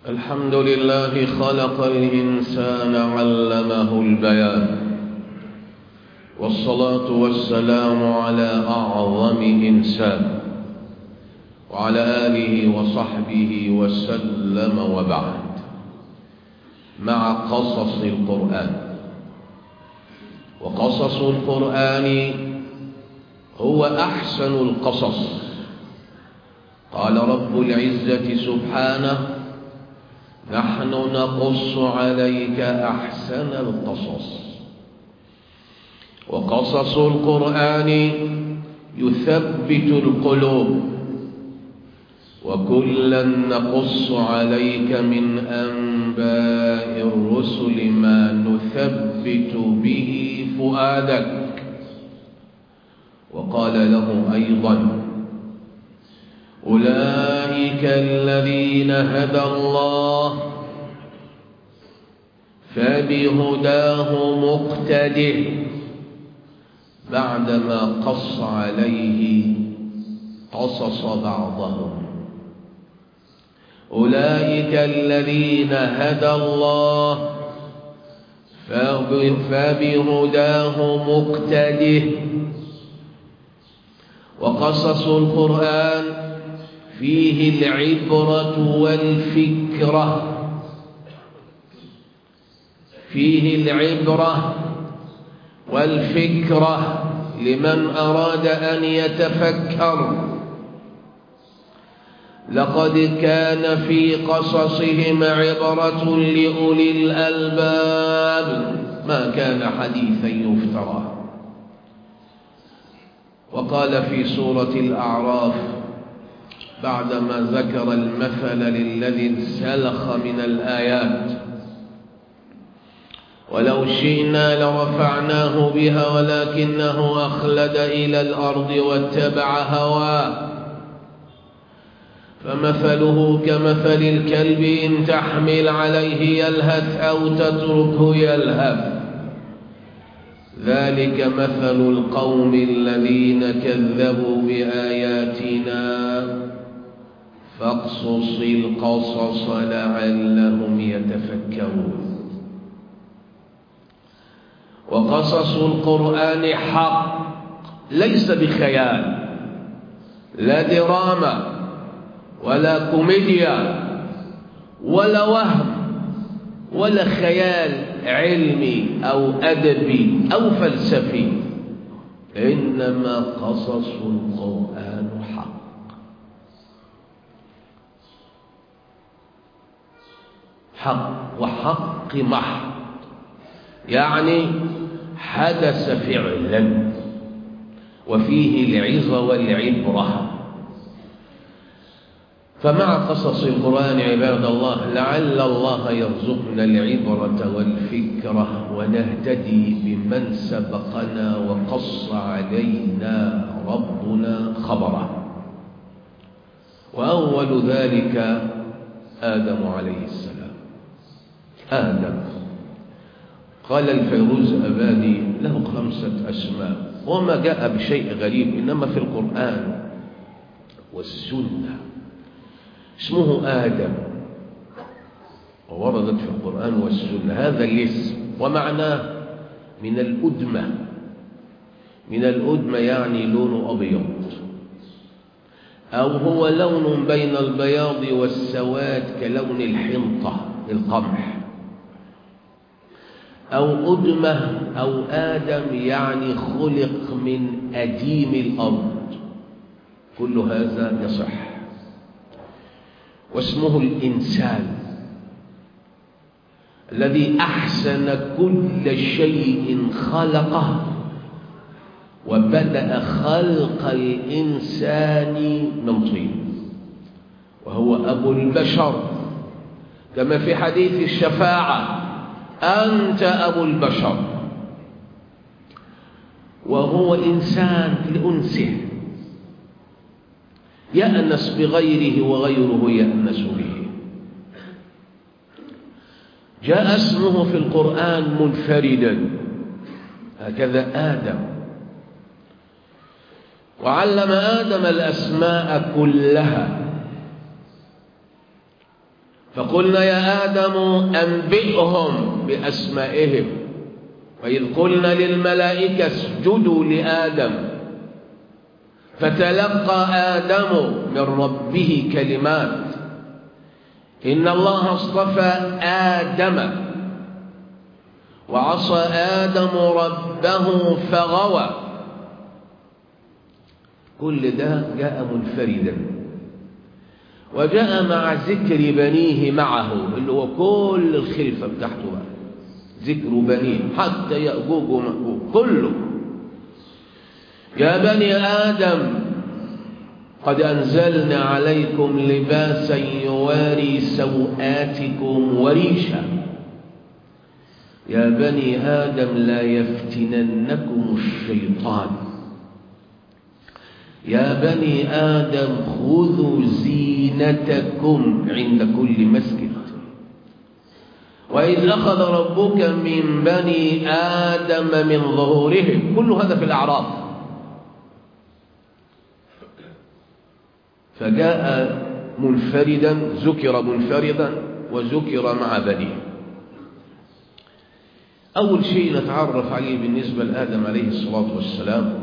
الحمد لله خلق الإنسان علمه البيان والصلاة والسلام على أعظم إنسان وعلى آله وصحبه وسلم وبعد مع قصص القرآن وقصص القرآن هو أحسن القصص قال رب العزة سبحانه نحن نقص عليك أحسن القصص وقصص القرآن يثبت القلوب وكلا نقص عليك من أنباء الرسل ما نثبت به فؤادك وقال له أيضا أولئك الذين هدى الله فبهداه مقتده بعدما قص عليه قصص بعضهم أولئك الذين هدى الله فبهداه مقتده وقصص القرآن فيه العبرة والفكرة فيه العبرة والفكرة لمن أراد أن يتفكر لقد كان في قصصهم عبرة لأولي الألباب ما كان حديثا يفترى وقال في سورة الأعراف بعدما ذكر المثل للذي انسلخ من الآيات ولو شئنا لرفعناه بها ولكنه أخلد إلى الأرض واتبع هواه فمثله كمثل الكلب إن تحمل عليه يلهث أو تتركه يلهث ذلك مثل القوم الذين كذبوا بآياتنا فاقصص القصص لعلهم يتفكرون وقصص القرآن حق ليس بخيال لا دراما ولا كوميديا ولا وهم ولا خيال علمي أو أدبي أو فلسفي إنما قصص القرآن حق حق وحق محض يعني حدث فعلا وفيه العظة والعبرة فمع قصص القرآن عباد الله لعل الله يرزقنا العبرة والفكرة ونهتدي بمن سبقنا وقص علينا ربنا خبره وأول ذلك آدم عليه السلام آدم قال الفيروز أبادي له خمسة أسماء وما جاء بشيء غريب إنما في القرآن والسنة اسمه آدم ووردت في القرآن والسنة هذا الاسم ومعناه من الأدمة من الأدمة يعني لون أبيض أو هو لون بين البياض والسواد كلون الحنطة القمح أو أدمة أو آدم يعني خلق من أديم الأرض كل هذا يصح واسمه الإنسان الذي أحسن كل شيء خلقه وبدأ خلق الإنسان من طين وهو أبو البشر كما في حديث الشفاعة أنت أبو البشر وهو إنسان لأنسه يأنس بغيره وغيره يأنس به جاء اسمه في القرآن منفردا هكذا آدم وعلم آدم الأسماء كلها فقلنا يا آدم أنبئهم بأسمائهم وإذ قلنا للملائكة اسجدوا لآدم فتلقى آدم من ربه كلمات إن الله اصطفى آدم وعصى آدم ربه فغوى كل ده جاء منفردا وجاء مع ذكر بنيه معه اللي هو كل الخلفة بتاعته بقى ذكر بنيه حتى يأجوج ومأجوج كله يا بني آدم قد أنزلنا عليكم لباسا يواري سوآتكم وريشا يا بني آدم لا يفتننكم الشيطان يا بني آدم خذوا زينتكم عند كل مسجد وإذ أخذ ربك من بني آدم من ظهورهم كل هذا في الأعراف فجاء منفردا ذكر منفردا وذكر مع بنيه أول شيء نتعرف عليه بالنسبة لآدم عليه الصلاة والسلام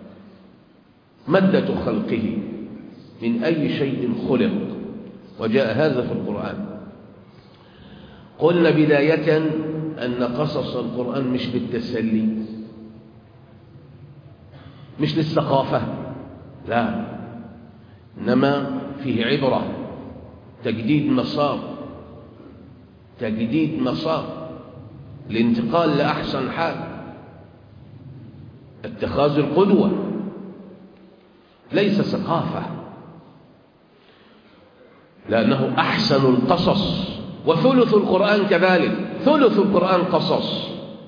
مدة خلقه من أي شيء خلق وجاء هذا في القرآن قلنا بداية أن قصص القرآن مش للتسلي مش للثقافة لا إنما فيه عبرة تجديد مسار تجديد مسار الانتقال لأحسن حال اتخاذ القدوة ليس ثقافة لأنه أحسن القصص وثلث القرآن كذلك ثلث القرآن قصص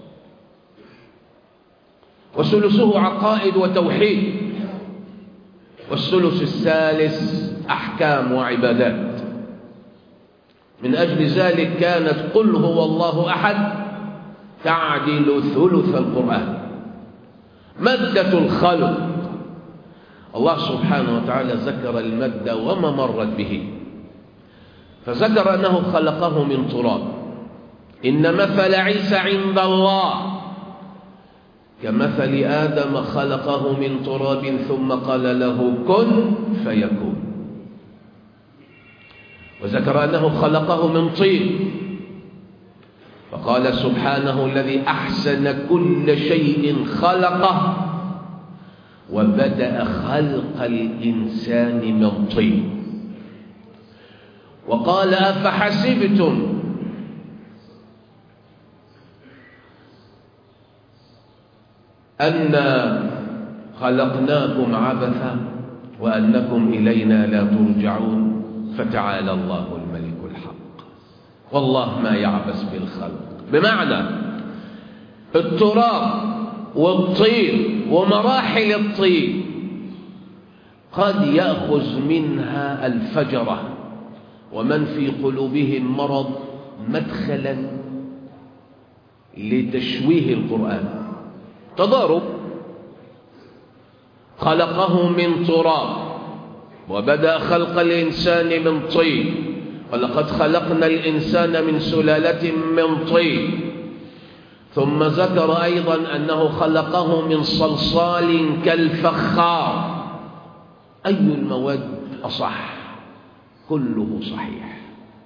وثلثه عقائد وتوحيد والثلث الثالث أحكام وعبادات من أجل ذلك كانت قل هو الله أحد تعدل ثلث القرآن مادة الخلق الله سبحانه وتعالى ذكر المادة وما مرت به فذكر أنه خلقه من تراب إن مثل عيسى عند الله كمثل آدم خلقه من تراب ثم قال له كن فيكون وذكر أنه خلقه من طين فقال سبحانه الذي أحسن كل شيء خلقه وبدأ خلق الإنسان من طين وقال أفحسبتم أن خلقناكم عبثا وأنكم إلينا لا ترجعون فتعالى الله الملك الحق والله ما يعبث بالخلق بمعنى التراب والطين ومراحل الطين قد يأخذ منها الفجرة ومن في قلوبهم مرض مدخلا لتشويه القرآن تضارب خلقه من تراب وبدأ خلق الإنسان من طين ولقد خلقنا الإنسان من سلالة من طين ثم ذكر أيضا أنه خلقه من صلصال كالفخار أي المواد أصح كله صحيح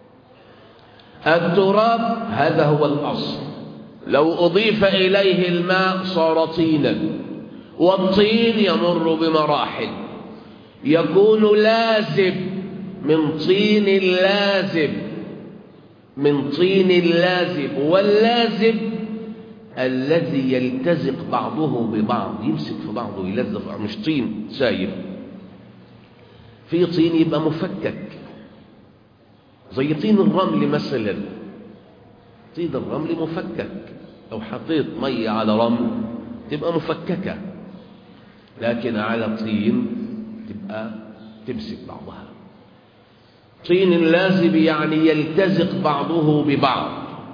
التراب هذا هو الأصل لو أضيف إليه الماء صار طينا والطين يمر بمراحل يكون لازب من طين لازب من طين لازب واللازب الذي يلتزق بعضه ببعض يمسك في بعضه يلزق مش طين سايب في طين يبقى مفكك زي طين الرمل مثلا طين الرمل مفكك لو حطيت مية على رمل تبقى مفككة لكن على طين تبقى تمسك بعضها طين لازب يعني يلتزق بعضه ببعض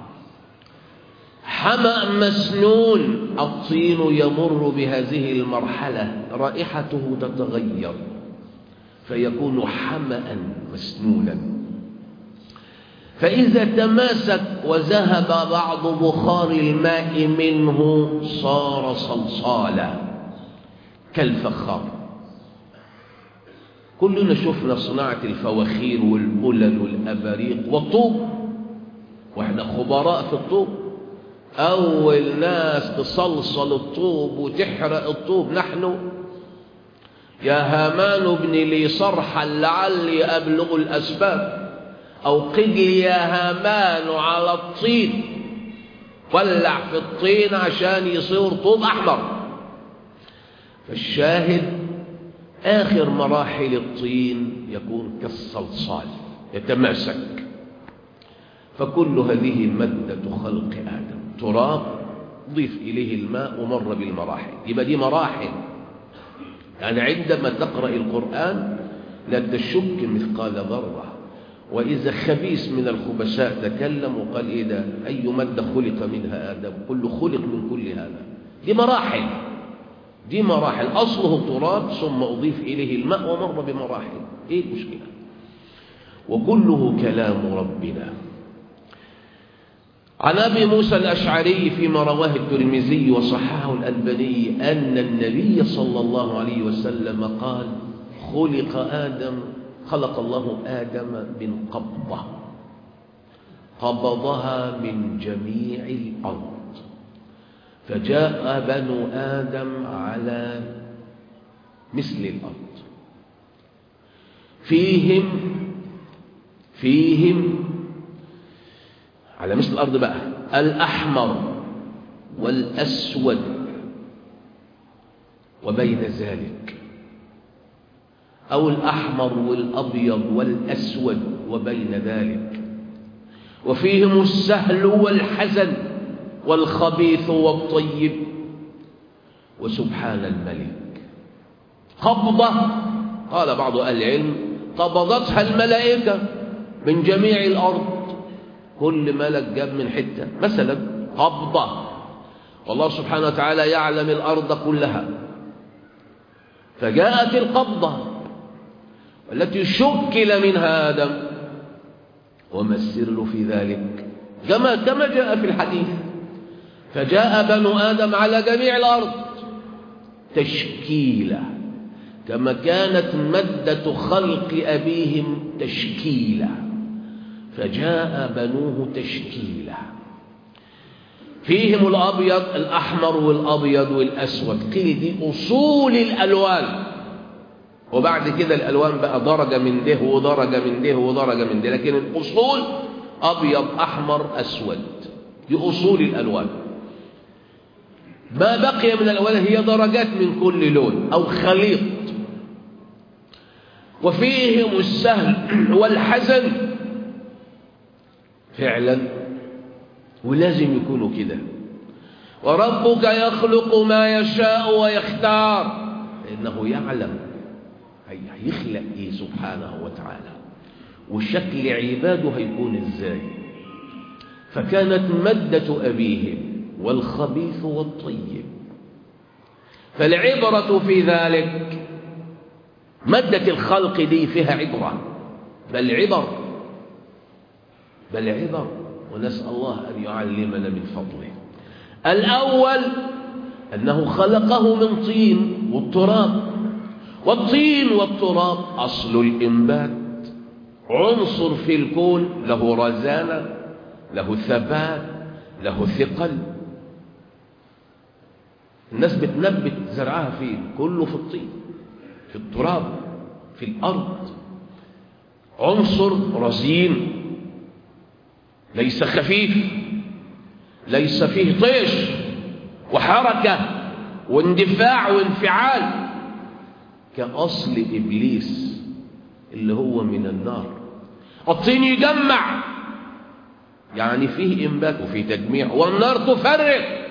حمأ مسنون الطين يمر بهذه المرحلة رائحته تتغير فيكون حمأ مسنونا فإذا تماسك وذهب بعض بخار الماء منه صار صلصالا كالفخار كلنا شفنا صناعة الفواخير والبلل والأباريق والطوب واحنا خبراء في الطوب أول ناس تصلصل الطوب وتحرق الطوب نحن يا هامان ابن لي صرحا لعلي أبلغ الأسباب أو قد لي يا هامان على الطين ولع في الطين عشان يصير طوب أحمر فالشاهد آخر مراحل الطين يكون كالصلصال يتماسك فكل هذه مادة خلق آدم تراب ضيف إليه الماء ومر بالمراحل يبقى دي مراحل يعني عندما تقرأ القرآن لا تشك مثقال ذرة وإذا خبيث من الخبثاء تكلم وقال إيه ده أي مادة خلق منها آدم كل خلق من كل هذا دي مراحل دي مراحل أصله تراب ثم أضيف إليه الماء ومر بمراحل إيه المشكلة وكله كلام ربنا عن أبي موسى الأشعري فيما رواه الترمذي وصححه الألباني أن النبي صلى الله عليه وسلم قال خلق آدم خلق الله آدم من قبضة قبضها من جميع الأرض فجاء بنو آدم على مثل الأرض فيهم فيهم على مثل الأرض بقى الأحمر والأسود وبين ذلك أو الأحمر والأبيض والأسود وبين ذلك وفيهم السهل والحزن والخبيث والطيب وسبحان الملك قبضة قال بعض أهل العلم قبضتها الملائكة من جميع الأرض كل ملك جاب من حتة مثلا قبضة والله سبحانه وتعالى يعلم الأرض كلها فجاءت القبضة التي شكل منها آدم وما السر في ذلك كما كما جاء في الحديث فجاء بنو آدم على جميع الأرض تشكيلا كما كانت مادة خلق أبيهم تشكيلا فجاء بنوه تشكيلا فيهم الأبيض الأحمر والأبيض والأسود قيل دي أصول الألوان وبعد كده الألوان بقى درجة من ده ودرجة من ده ودرجة من ده لكن الأصول أبيض أحمر أسود دي أصول الألوان ما بقي من الألوان هي درجات من كل لون أو خليط وفيهم السهل والحزن فعلا ولازم يكونوا كده وربك يخلق ما يشاء ويختار لأنه يعلم هيخلق إيه سبحانه وتعالى وشكل عباده هيكون إزاي فكانت مدة أبيهم والخبيث والطيب فالعبرة في ذلك مادة الخلق دي فيها عبرة بل عبر بل عبر ونسأل الله أن يعلمنا من فضله الأول أنه خلقه من طين والتراب والطين والتراب أصل الإنبات عنصر في الكون له رزانة له ثبات له ثقل الناس بتنبت زرعها فين كله في الطين في التراب في الأرض عنصر رزين ليس خفيف ليس فيه طيش وحركة واندفاع وانفعال كأصل إبليس اللي هو من النار الطين يجمع يعني فيه إنبات وفيه تجميع والنار تفرق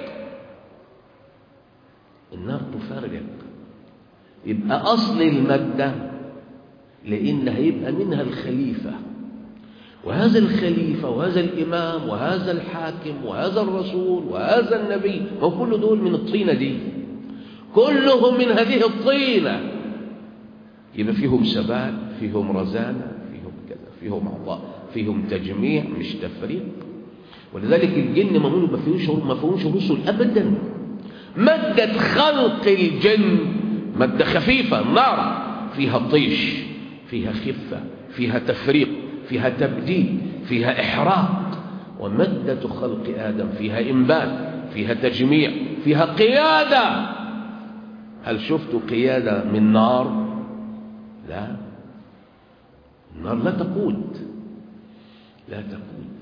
النار تفرق يبقى أصل المادة لأن هيبقى منها الخليفة وهذا الخليفة وهذا الإمام وهذا الحاكم وهذا الرسول وهذا النبي هو كل دول من الطينة دي كلهم من هذه الطينة يبقى فيهم ثبات فيهم رزانة فيهم كذا فيهم عطاء فيهم تجميع مش تفريق ولذلك الجن ما فيهوش ما فيهوش رسل ابدا مادة خلق الجن مادة خفيفة النار فيها طيش فيها خفة فيها تفريق فيها تبديل فيها إحراق ومادة خلق آدم فيها إنبات فيها تجميع فيها قيادة هل شفتوا قيادة من نار لا النار لا تقود لا تقود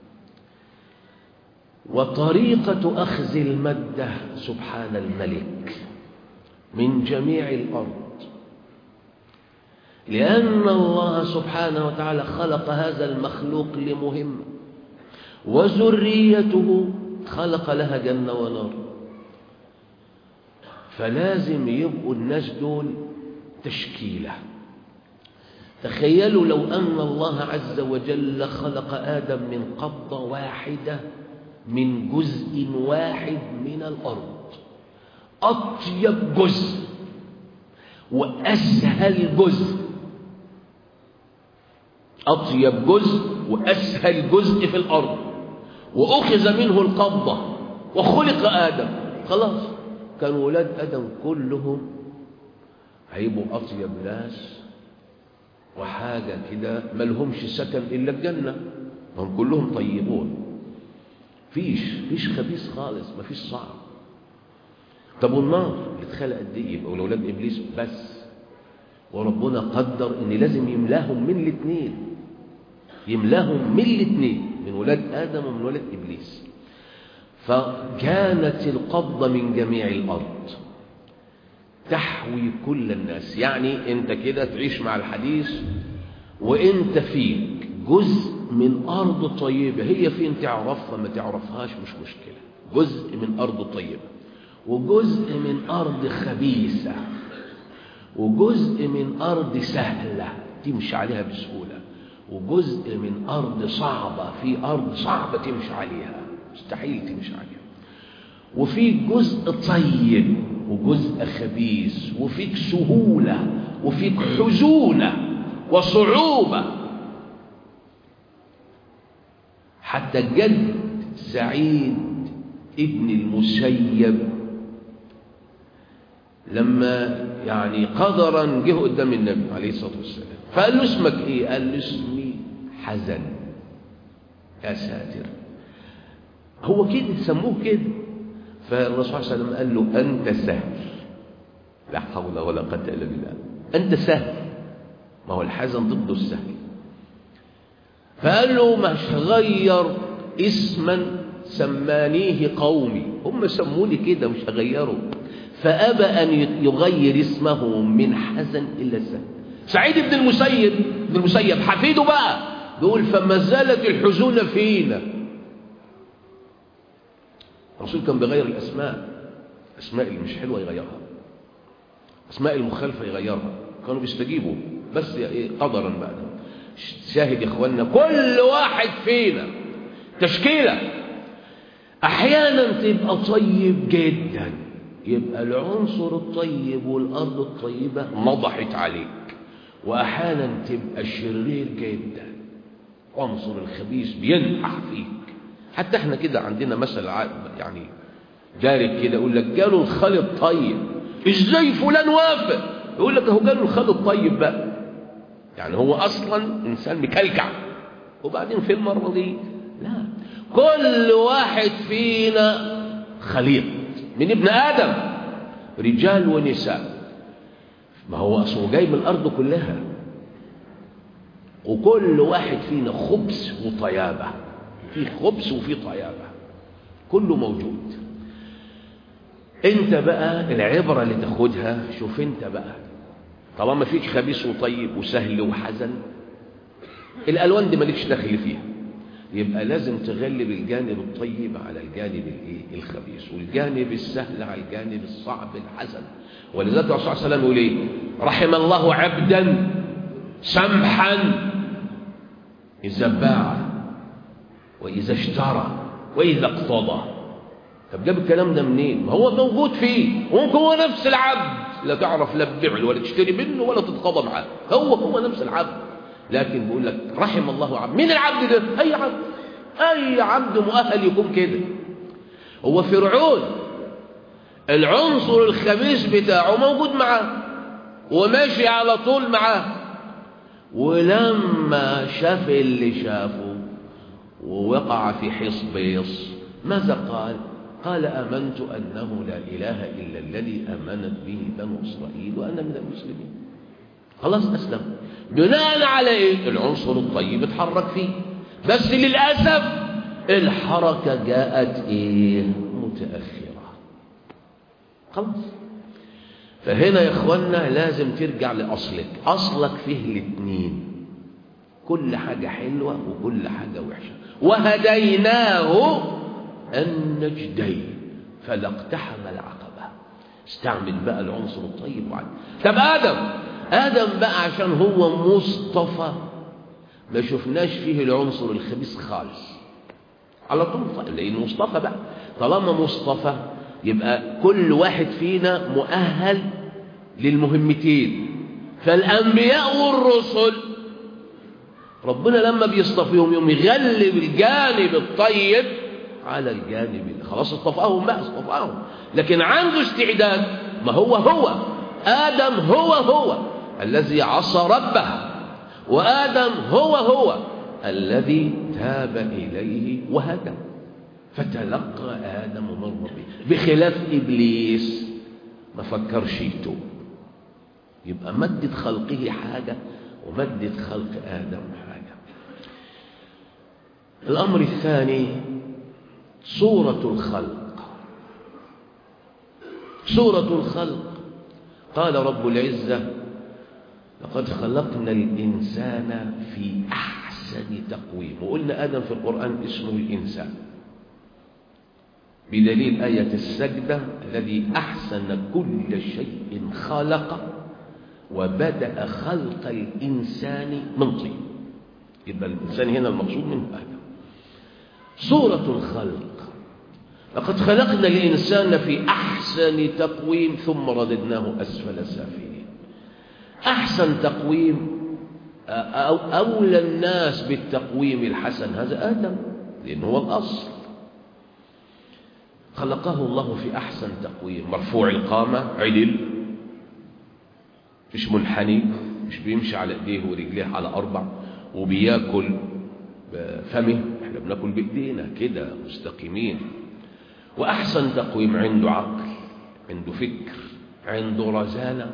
وطريقة أخذ المادة سبحان الملك من جميع الأرض لأن الله سبحانه وتعالى خلق هذا المخلوق لمهمة وذريته خلق لها جنة ونار فلازم يبقوا الناس دول تشكيلة تخيلوا لو أن الله عز وجل خلق آدم من قبضة واحدة من جزء واحد من الأرض أطيب جزء وأسهل جزء أطيب جزء وأسهل جزء في الأرض وأخذ منه القبضة وخلق آدم خلاص كانوا ولاد آدم كلهم هيبقوا أطيب ناس وحاجة كده ما لهمش سكن إلا الجنة هم كلهم طيبون فيش فيش خبيث خالص ما فيش صعب طب والنار اللي اتخلقت دي يبقوا اولاد ابليس بس وربنا قدر ان لازم يملاهم من الاثنين يملاهم من الاثنين من ولاد ادم ومن ولاد ابليس فكانت القبضه من جميع الارض تحوي كل الناس يعني انت كده تعيش مع الحديث وانت فيك جزء من ارض طيبه هي فين تعرفها ما تعرفهاش مش مشكله جزء من ارض طيبه وجزء من أرض خبيثة وجزء من أرض سهلة تمشي عليها بسهولة وجزء من أرض صعبة في أرض صعبة تمشي عليها مستحيل تمشي عليها وفي جزء طيب وجزء خبيث وفيك سهولة وفيك حزونة وصعوبة حتى جد سعيد ابن المسيب لما يعني قدرا جه قدام النبي عليه الصلاه والسلام فقال له اسمك ايه قال له اسمي حزن يا ساتر هو كده سموه كده فالرسول صلى الله عليه وسلم قال له انت سهل لا حول ولا قوه الا بالله انت سهل ما هو الحزن ضد السهل فقال له مش هغير اسما سمانيه قومي هم سموني كده مش هغيره فأبى أن يغير اسمه من حزن إلا سهل سعيد بن المسيب بن المسيب حفيده بقى بيقول فما زالت الحزون فينا الرسول كان بيغير الأسماء الأسماء اللي مش حلوة يغيرها أسماء المخالفة يغيرها كانوا بيستجيبوا بس قدرا بقى شاهد يا إخواننا كل واحد فينا تشكيلة أحيانا تبقى طيب جداً يبقى العنصر الطيب والأرض الطيبة نضحت عليك وأحيانا تبقى شرير جدا عنصر الخبيث بينحح فيك حتى احنا كده عندنا مثل يعني جارك كده يقول لك جاله الخالد طيب ازاي فلان وافق يقول لك اهو جاله الخالد طيب بقى يعني هو اصلا انسان مكلكع وبعدين في المره دي لا كل واحد فينا خليط من ابن آدم رجال ونساء ما هو أصله جاي من الأرض كلها وكل واحد فينا خبز وطيابة في خبز وفي طيابة كله موجود انت بقى العبرة اللي تاخدها شوف انت بقى طالما فيك خبيث وطيب وسهل وحزن الألوان دي مالكش دخل فيها يبقى لازم تغلب الجانب الطيب على الجانب الايه الخبيث والجانب السهل على الجانب الصعب الحسن ولذلك الرسول صلى الله عليه وسلم يقول ايه رحم الله عبدا سمحا اذا باع واذا اشترى واذا اقتضى طب جاب الكلام ده منين ما هو موجود فيه ممكن هو نفس العبد لا تعرف لا تبيع ولا تشتري منه ولا تتقاضى معاه هو هو نفس العبد لكن بيقول لك رحم الله عبد مين العبد ده اي عبد اي عبد مؤهل يكون كده هو فرعون العنصر الخبيث بتاعه موجود معاه وماشي على طول معاه ولما شاف اللي شافه ووقع في حصبيص ماذا قال قال آمنت أنه لا إله إلا الذي آمنت به بنو إسرائيل وأنا من المسلمين خلاص أسلم بناء على إيه العنصر الطيب اتحرك فيه بس للأسف الحركة جاءت إيه متأخرة خلاص فهنا يا إخوانا لازم ترجع لأصلك أصلك فيه الاثنين كل حاجة حلوة وكل حاجة وحشة وهديناه النجدين فلا اقتحم العقبة استعمل بقى العنصر الطيب وعد طب آدم آدم بقى عشان هو مصطفى ما شفناش فيه العنصر الخبيث خالص على طول لأنه مصطفى بقى طالما مصطفى يبقى كل واحد فينا مؤهل للمهمتين فالأنبياء والرسل ربنا لما بيصطفيهم يوم يغلب الجانب الطيب على الجانب خلاص اصطفاهم بقى اصطفاهم لكن عنده استعداد ما هو هو آدم هو هو الذي عصى ربه وآدم هو هو الذي تاب إليه وهدى فتلقى آدم من ربه بخلاف إبليس ما فكرش يتوب يبقى مدة خلقه حاجة ومدة خلق آدم حاجة الأمر الثاني صورة الخلق صورة الخلق قال رب العزة لقد خلقنا الإنسان في أحسن تقويم وقلنا آدم في القرآن اسمه الإنسان بدليل آية السجدة الذي أحسن كل شيء خلق وبدأ خلق الإنسان من طين يبقى الإنسان هنا المقصود منه آدم صورة الخلق لقد خلقنا الإنسان في أحسن تقويم ثم رددناه أسفل سافلين أحسن تقويم أو أولى الناس بالتقويم الحسن هذا آدم لأنه هو الأصل خلقه الله في أحسن تقويم مرفوع القامة عدل مش منحني مش بيمشي على ايديه ورجليه على أربع وبياكل بفمه احنا بناكل بإيدينا كده مستقيمين وأحسن تقويم عنده عقل عنده فكر عنده رزانة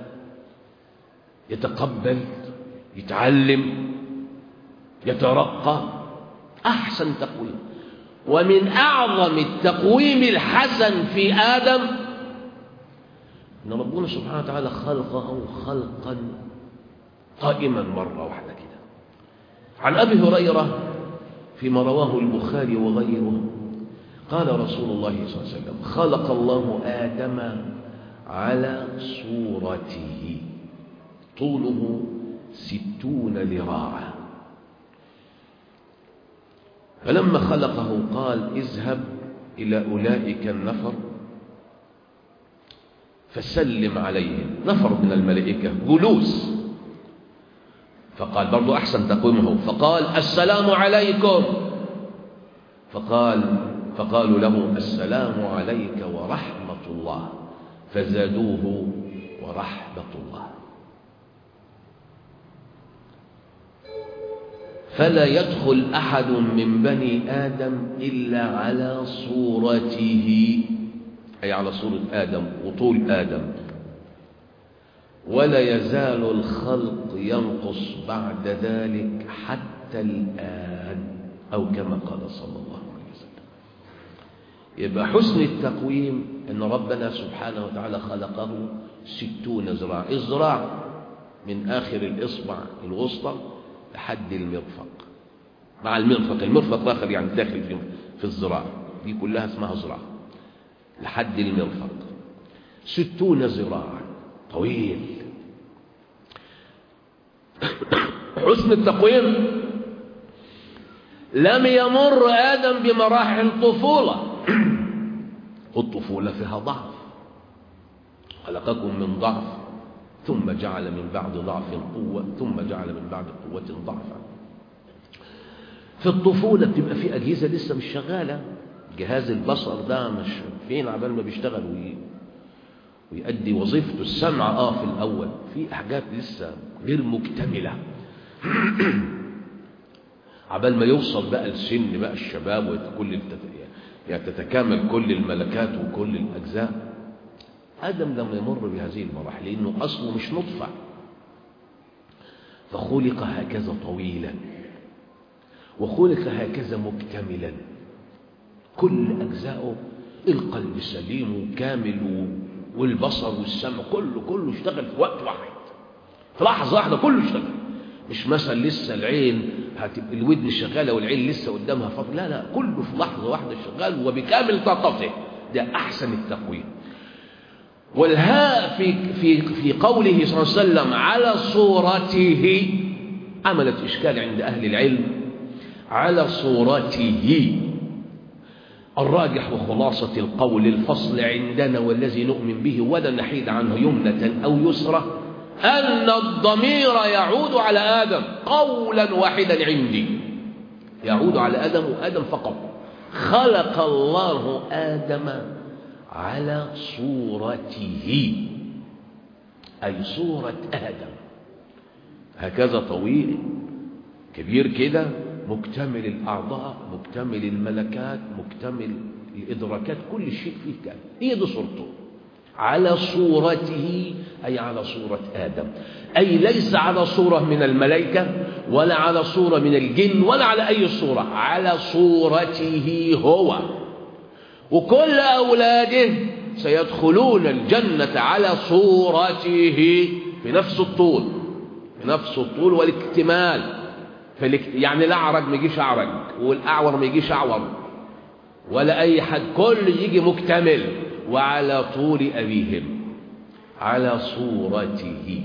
يتقبل يتعلم يترقى أحسن تقويم ومن أعظم التقويم الحسن في آدم أن ربنا سبحانه وتعالى خلقه خلقا قائما مرة واحدة كده عن أبي هريرة فيما رواه البخاري وغيره قال رسول الله صلى الله عليه وسلم خلق الله آدم على صورته طوله ستون ذراعا فلما خلقه قال اذهب إلى أولئك النفر فسلم عليهم نفر من الملائكة جلوس فقال برضو أحسن تقويمه فقال السلام عليكم فقال فقالوا له السلام عليك ورحمة الله فزادوه ورحمة الله فلا يدخل أحد من بني آدم إلا على صورته أي على صورة آدم وطول آدم ولا يزال الخلق ينقص بعد ذلك حتى الآن أو كما قال صلى الله عليه وسلم يبقى حسن التقويم أن ربنا سبحانه وتعالى خلقه ستون ذراع الذراع من آخر الإصبع الوسطى لحد المرفق مع المرفق المرفق داخل يعني داخل في في الذراع دي كلها اسمها ذراع لحد المرفق ستون ذراعا طويل حسن التقويم لم يمر آدم بمراحل طفولة والطفولة فيها ضعف خلقكم من ضعف ثم جعل من بعد ضعف قوة ثم جعل من بعد قوة ضعفا في الطفولة بتبقى في أجهزة لسه مش شغالة جهاز البصر ده مش فين عبال ما بيشتغل وي... ويؤدي وظيفته السمع اه في الأول في حاجات لسه غير مكتملة عبال ما يوصل بقى السن بقى الشباب وكل يعني تتكامل كل الملكات وكل الأجزاء آدم لما يمر بهذه المراحل لأنه أصله مش نطفة فخلق هكذا طويلا وخلق هكذا مكتملا كل أجزاؤه القلب سليم وكامل والبصر والسمع كله كله اشتغل في وقت واحد في لحظة واحدة كله اشتغل مش مثلا لسه العين هتبقى الودن شغالة والعين لسه قدامها فضل لا لا كله في لحظة واحدة شغال وبكامل طاقته ده أحسن التقويم والهاء في في في قوله صلى الله عليه وسلم على صورته عملت إشكال عند أهل العلم على صورته الراجح وخلاصة القول الفصل عندنا والذي نؤمن به ولا نحيد عنه يمنة أو يسرة أن الضمير يعود على آدم قولا واحدا عندي يعود على آدم وآدم فقط خلق الله آدم على صورته أي صورة آدم هكذا طويل كبير كده مكتمل الأعضاء مكتمل الملكات مكتمل الإدراكات كل شيء فيه كان هي دي صورته على صورته أي على صورة آدم أي ليس على صورة من الملائكة ولا على صورة من الجن ولا على أي صورة على صورته هو وكل أولاده سيدخلون الجنة على صورته بنفس الطول بنفس الطول والاكتمال يعني الأعرج ما يجيش أعرج والأعور ما يجيش أعور ولا أي حد كل يجي مكتمل وعلى طول أبيهم على صورته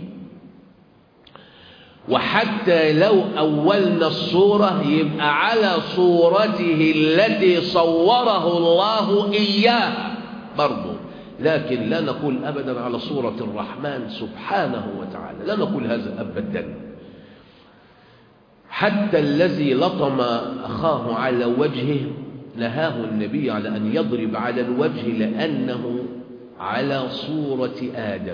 وحتى لو أولنا الصورة يبقى على صورته التي صوره الله إياه برضه لكن لا نقول أبدا على صورة الرحمن سبحانه وتعالى لا نقول هذا أبدا حتى الذي لطم أخاه على وجهه نهاه النبي على أن يضرب على الوجه لأنه على صورة آدم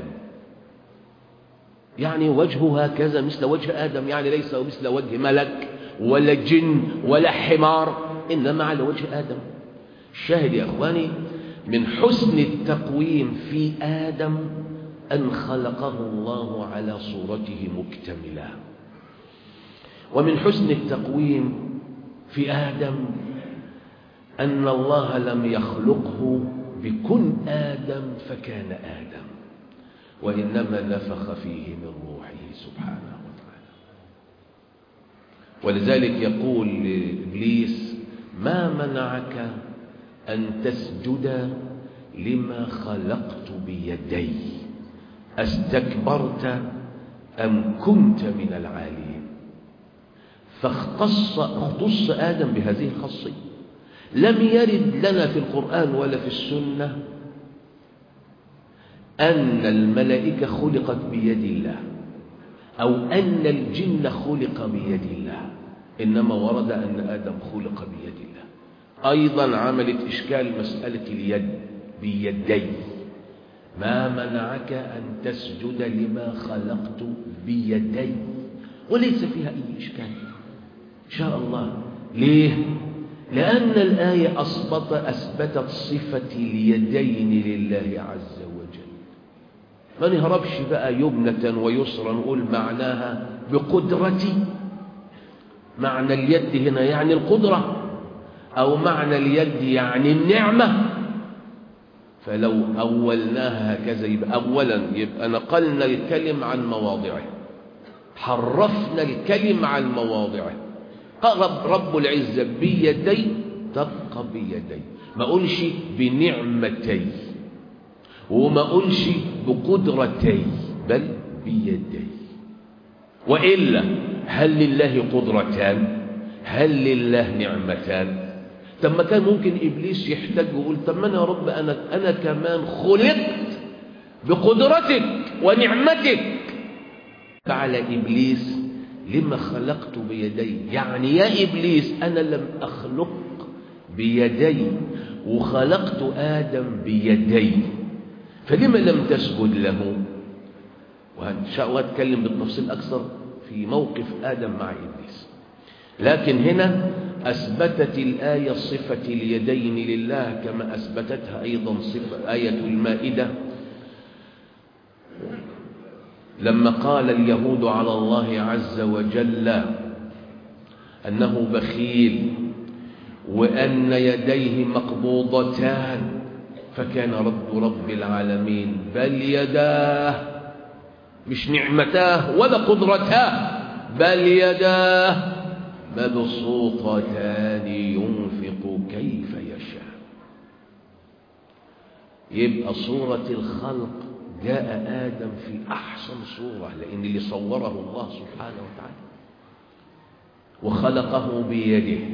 يعني وجهه هكذا مثل وجه آدم يعني ليس مثل وجه ملك ولا جن ولا حمار إنما على وجه آدم الشاهد يا أخواني من حسن التقويم في آدم أن خلقه الله على صورته مكتملا ومن حسن التقويم في آدم أن الله لم يخلقه بكن آدم فكان آدم وإنما نفخ فيه من روحه سبحانه وتعالى ولذلك يقول لإبليس ما منعك أن تسجد لما خلقت بيدي أستكبرت أم كنت من العالين فاختص اختص آدم بهذه الخاصية لم يرد لنا في القرآن ولا في السنة أن الملائكة خلقت بيد الله أو أن الجن خلق بيد الله إنما ورد أن آدم خلق بيد الله أيضا عملت إشكال مسألة اليد بيدي ما منعك أن تسجد لما خلقت بيدي وليس فيها أي إشكال إن شاء الله ليه؟ لأن الآية أثبت أثبتت صفة اليدين لله عز وجل ما نهربش بقى يمنة ويسرا نقول معناها بقدرتي معنى اليد هنا يعني القدرة أو معنى اليد يعني النعمة فلو أولناها هكذا يبقى أولا يبقى نقلنا الكلم عن مواضعه حرفنا الكلم عن مواضعه قرب رب العزة بيدي تبقى بيدي ما أقولش بنعمتي وما أقولش بقدرتي بل بيدي وإلا هل لله قدرتان هل لله نعمتان طب ما كان ممكن إبليس يحتاج ويقول طب ما أنا يا رب أنا, أنا كمان خلقت بقدرتك ونعمتك فعل إبليس لما خلقت بيدي يعني يا إبليس أنا لم أخلق بيدي وخلقت آدم بيدي فلما لم تسجد له وإن شاء الله أتكلم بالتفصيل أكثر في موقف آدم مع إبليس لكن هنا أثبتت الآية صفة اليدين لله كما أثبتتها أيضا صفة آية المائدة لما قال اليهود على الله عز وجل أنه بخيل وأن يديه مقبوضتان فكان رد رب العالمين بل يداه مش نعمتاه ولا قدرتاه بل يداه مبسوطتان ينفق كيف يشاء يبقى صورة الخلق جاء آدم في أحسن صورة لأن اللي صوره الله سبحانه وتعالى وخلقه بيده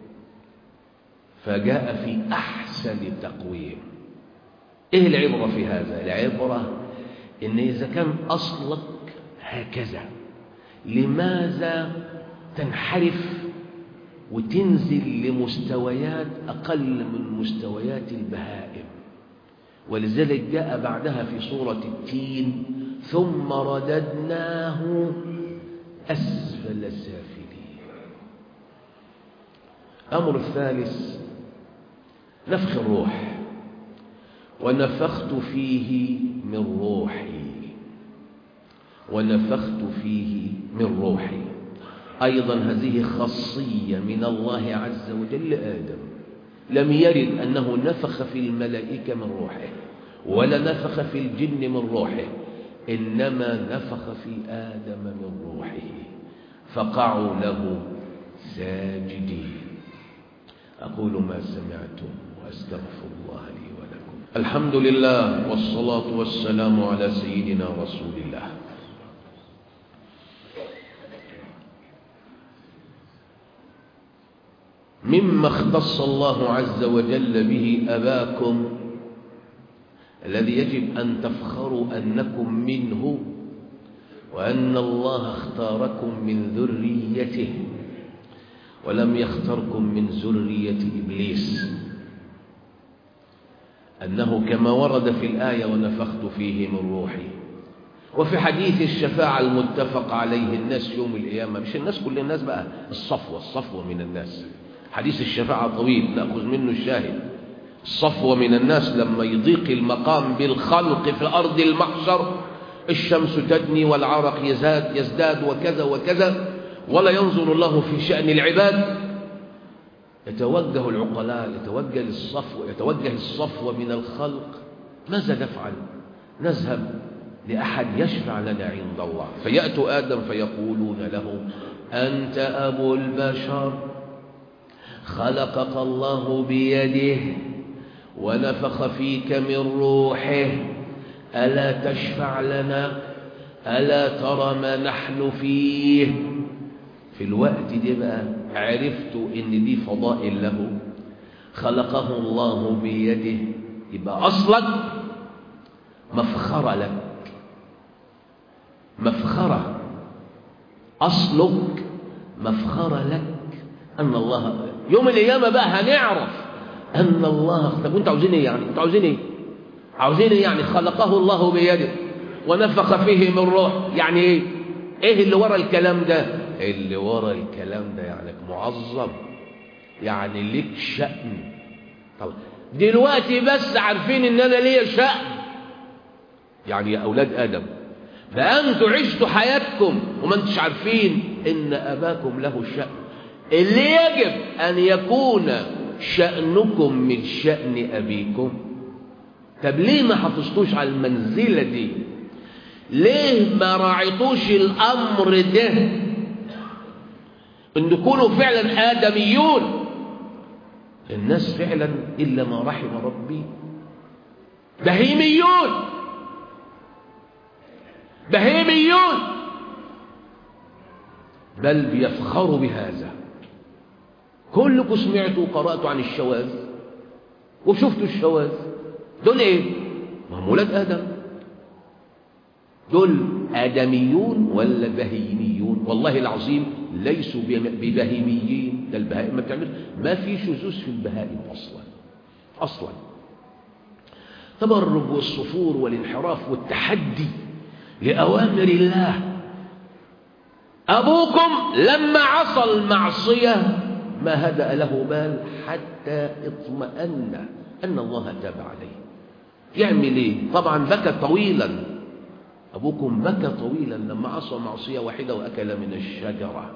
فجاء في أحسن تقويم إيه العبرة في هذا؟ العبرة إن إذا كان أصلك هكذا لماذا تنحرف وتنزل لمستويات أقل من مستويات البهائم ولذلك جاء بعدها في سورة التين ثم رددناه أسفل السافلين أمر الثالث نفخ الروح ونفخت فيه من روحي ونفخت فيه من روحي أيضا هذه خاصية من الله عز وجل لآدم لم يرد أنه نفخ في الملائكة من روحه ولا نفخ في الجن من روحه إنما نفخ في آدم من روحه فقعوا له ساجدين أقول ما سمعتم وأستغفر الله لي ولكم الحمد لله والصلاة والسلام على سيدنا رسول الله مما اختص الله عز وجل به أباكم الذي يجب أن تفخروا أنكم منه وأن الله اختاركم من ذريته ولم يختركم من ذرية إبليس أنه كما ورد في الآية ونفخت فيه من روحي وفي حديث الشفاعة المتفق عليه الناس يوم القيامة مش الناس كل الناس بقى الصفوة الصفوة من الناس حديث الشفاعة طويل نأخذ منه الشاهد الصفوة من الناس لما يضيق المقام بالخلق في أرض المحشر الشمس تدني والعرق يزداد, يزداد وكذا وكذا ولا ينظر الله في شأن العباد يتوجه العقلاء يتوجه الصفوة يتوجه الصفوة من الخلق ماذا نفعل نذهب لأحد يشفع لنا عند الله فيأتوا آدم فيقولون له أنت أبو البشر خلقك الله بيده ونفخ فيك من روحه ألا تشفع لنا ألا ترى ما نحن فيه في الوقت ده بقى عرفت إن دي فضائل له خلقه الله بيده يبقى أصلك مفخرة لك مفخرة أصلك مفخرة لك أن الله يوم القيامة بقى هنعرف أن الله طب أنتوا عاوزين إيه يعني؟ أنتوا عاوزين إيه؟ عاوزين إيه يعني خلقه الله بيده ونفخ فيه من روح يعني إيه؟ إيه اللي ورا الكلام ده؟ اللي ورا الكلام ده يعني معظم يعني لك شأن طب دلوقتي بس عارفين إن أنا ليا شأن يعني يا أولاد آدم ده أنتوا عشتوا حياتكم وما أنتش عارفين إن أباكم له شأن اللي يجب أن يكون شأنكم من شأن أبيكم طب ليه ما حافظتوش على المنزلة دي ليه ما راعيتوش الأمر ده أن تكونوا فعلا آدميون الناس فعلا إلا ما رحم ربي بهيميون بهيميون بل بيفخروا بهذا كلكم سمعتوا وقرأتوا عن الشواذ وشفتوا الشواذ دول ايه ما هم ولاد آدم دول آدميون ولا بهيميون والله العظيم ليسوا ببهيميين ده البهائم ما بتعمل ما في شذوذ في البهائم أصلا أصلا تبرج والصفور والانحراف والتحدي لأوامر الله أبوكم لما عصى المعصية ما هدأ له بال حتى اطمأن أن الله تاب عليه يعمل ايه طبعا بكى طويلا أبوكم بكى طويلا لما عصى معصية واحدة وأكل من الشجرة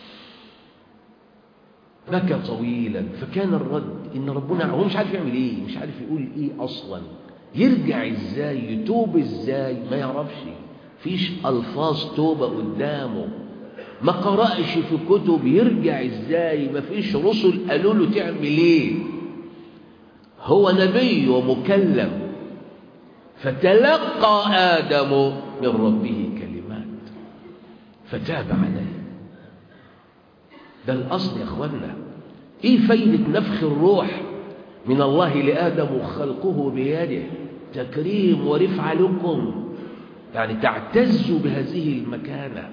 بكى طويلا فكان الرد إن ربنا هو مش عارف يعمل إيه مش عارف يقول إيه أصلا يرجع إزاي يتوب إزاي ما يعرفش فيش ألفاظ توبة قدامه ما قرأش في كتب يرجع إزاي ما فيش رسل قالوا له تعمل إيه هو نبي ومكلم فتلقى آدم من ربه كلمات فتاب عليه ده الأصل يا أخوانا إيه فايدة نفخ الروح من الله لآدم وخلقه بيده تكريم ورفع لكم يعني تعتزوا بهذه المكانة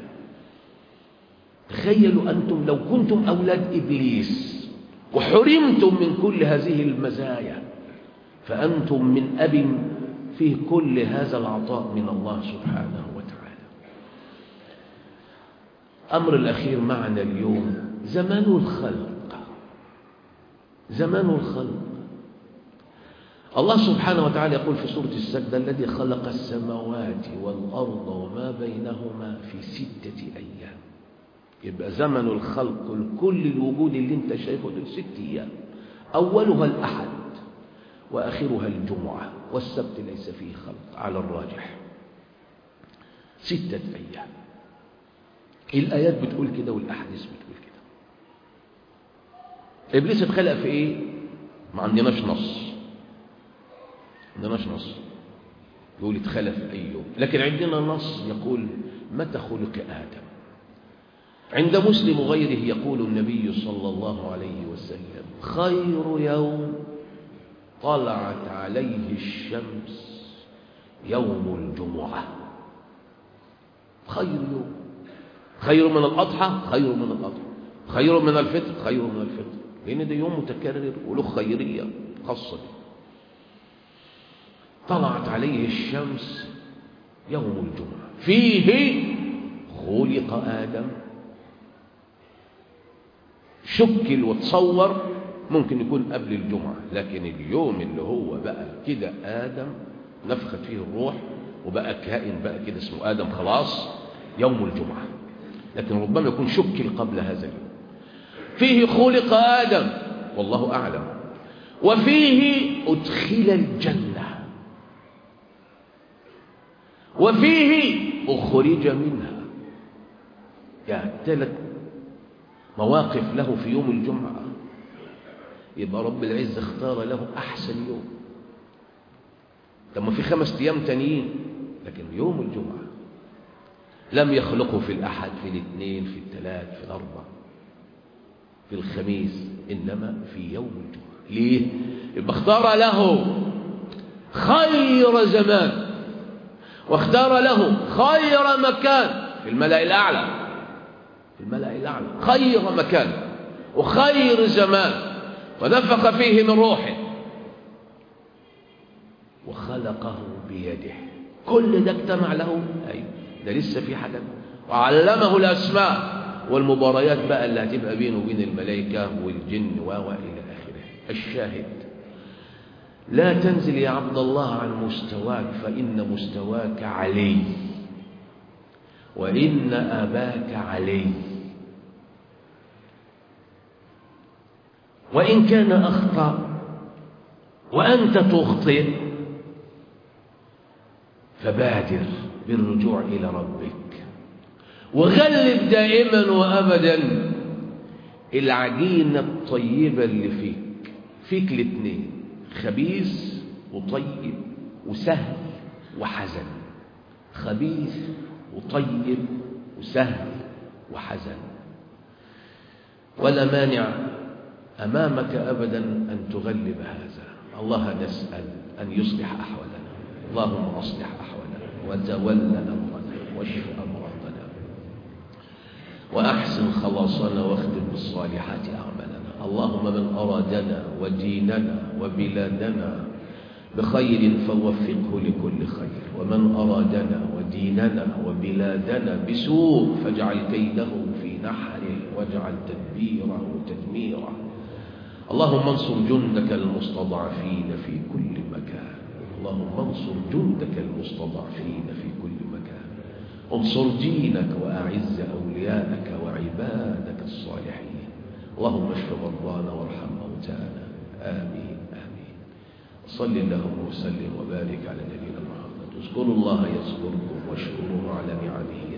تخيلوا أنتم لو كنتم أولاد إبليس وحرمتم من كل هذه المزايا فأنتم من أب فيه كل هذا العطاء من الله سبحانه وتعالى أمر الأخير معنا اليوم زمان الخلق زمان الخلق الله سبحانه وتعالى يقول في سورة السجدة الذي خلق السماوات والأرض وما بينهما في ستة أيام يبقى زمن الخلق كل الوجود اللي انت شايفه دول ست أيام أولها الأحد وآخرها الجمعة والسبت ليس فيه خلق على الراجح ستة أيام الآيات بتقول كده والأحاديث بتقول كده إبليس اتخلق في إيه؟ ما عندناش نص ما عندناش نص يقول اتخلق في أي يوم لكن عندنا نص يقول متى خلق آدم عند مسلم وغيره يقول النبي صلى الله عليه وسلم خير يوم طلعت عليه الشمس يوم الجمعة خير يوم خير من الأضحى خير من الأضحى خير من الفطر خير من الفطر لأن ده يوم متكرر وله خيرية خاصة به طلعت عليه الشمس يوم الجمعة فيه خلق آدم شكل وتصور ممكن يكون قبل الجمعة لكن اليوم اللي هو بقى كده آدم نفخت فيه الروح وبقى كائن بقى كده اسمه آدم خلاص يوم الجمعة لكن ربما يكون شكل قبل هذا اليوم فيه خلق آدم والله أعلم وفيه أدخل الجنة وفيه أخرج منها يعني ثلاث مواقف له في يوم الجمعة يبقى رب العزة اختار له أحسن يوم طب في خمس أيام تانيين لكن يوم الجمعة لم يخلقه في الأحد في الاثنين في الثلاث في الأربع في الخميس إنما في يوم الجمعة ليه؟ يبقى اختار له خير زمان واختار له خير مكان في الملأ الأعلى في الملأ الأعلى خير مكان وخير زمان ونفخ فيه من روحه وخلقه بيده كل ده اجتمع له أيوه ده لسه في حاجة وعلمه الأسماء والمباريات بقى اللي هتبقى بينه وبين الملائكة والجن وإلى آخره الشاهد لا تنزل يا عبد الله عن مستواك فإن مستواك علي وإن أباك علي وإن كان أخطأ وأنت تخطئ فبادر بالرجوع إلى ربك وغلب دائما وأبدا العجينة الطيبة اللي فيك فيك الاثنين خبيث وطيب وسهل وحزن خبيث وطيب وسهل وحزن ولا مانع أمامك أبدا أن تغلب هذا الله نسأل أن يصلح أحوالنا اللهم أصلح أحوالنا وتولى أمرنا واشف أمراضنا وأحسن خلاصنا واختم بالصالحات أعمالنا اللهم من أرادنا وديننا وبلادنا بخير فوفقه لكل خير ومن أرادنا وديننا وبلادنا بسوء فاجعل كيده في نحره واجعل تدبيره تدميره اللهم انصر جندك المستضعفين في كل مكان اللهم انصر جندك المستضعفين في كل مكان انصر دينك وأعز أولياءك وعبادك الصالحين اللهم اشف مرضانا وارحم موتانا آمين آمين صل اللهم وسلم وبارك على نبينا محمد اذكروا الله يذكركم واشكروه على نعمه